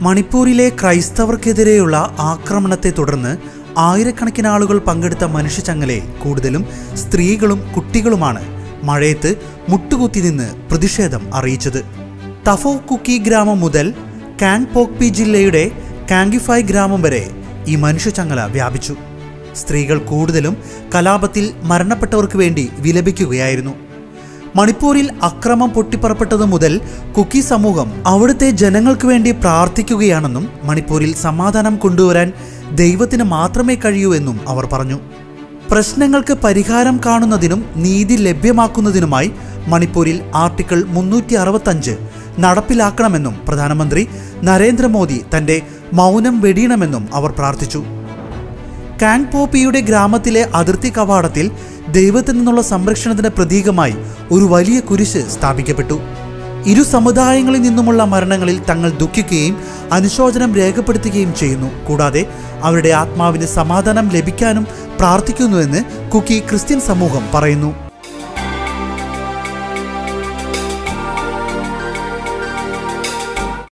മണിപ്പൂരിലെ ക്രൈസ്തവർക്കെതിരെയുള്ള ആക്രമണത്തെ തുടർന്ന് ആയിരക്കണക്കിന് ആളുകൾ പങ്കെടുത്ത മനുഷ്യച്ചങ്ങലയിൽ കൂടുതലും സ്ത്രീകളും കുട്ടികളുമാണ് മഴയത്ത് മുട്ടുകുത്തി നിന്ന് പ്രതിഷേധം അറിയിച്ചത് തഫോ കുക്കി ഗ്രാമം മുതൽ കാങ്പോക്പി ജില്ലയുടെ കാങ്കിഫായ് ഗ്രാമം വരെ ഈ മനുഷ്യച്ചങ്ങല വ്യാപിച്ചു സ്ത്രീകൾ കൂടുതലും കലാപത്തിൽ മരണപ്പെട്ടവർക്ക് വേണ്ടി വിലപിക്കുകയായിരുന്നു മണിപ്പൂരിൽ അക്രമം പൊട്ടിപ്പുറപ്പെട്ടതു മുതൽ കുക്കി സമൂഹം അവിടുത്തെ ജനങ്ങൾക്ക് വേണ്ടി പ്രാർത്ഥിക്കുകയാണെന്നും മണിപ്പൂരിൽ സമാധാനം കൊണ്ടുവരാൻ ദൈവത്തിന് മാത്രമേ കഴിയൂ എന്നും അവർ പറഞ്ഞു പ്രശ്നങ്ങൾക്ക് പരിഹാരം കാണുന്നതിനും നീതി ലഭ്യമാക്കുന്നതിനുമായി മണിപ്പൂരിൽ ആർട്ടിക്കിൾ മുന്നൂറ്റി അറുപത്തഞ്ച് നടപ്പിലാക്കണമെന്നും പ്രധാനമന്ത്രി നരേന്ദ്രമോദി തന്റെ മൗനം വെടിയണമെന്നും അവർ പ്രാർത്ഥിച്ചു കാങ് പോപ്പിയുടെ ഗ്രാമത്തിലെ അതിർത്തി കവാടത്തിൽ ദൈവത്തിൽ നിന്നുള്ള സംരക്ഷണത്തിന്റെ പ്രതീകമായി ഒരു വലിയ കുരിശ് സ്ഥാപിക്കപ്പെട്ടു ഇരു സമുദായങ്ങളിൽ നിന്നുമുള്ള മരണങ്ങളിൽ തങ്ങൾ ദുഃഖിക്കുകയും അനുശോചനം രേഖപ്പെടുത്തുകയും ചെയ്യുന്നു കൂടാതെ അവരുടെ ആത്മാവിന് സമാധാനം ലഭിക്കാനും പ്രാർത്ഥിക്കുന്നുവെന്ന് കുക്കി ക്രിസ്ത്യൻ സമൂഹം പറയുന്നു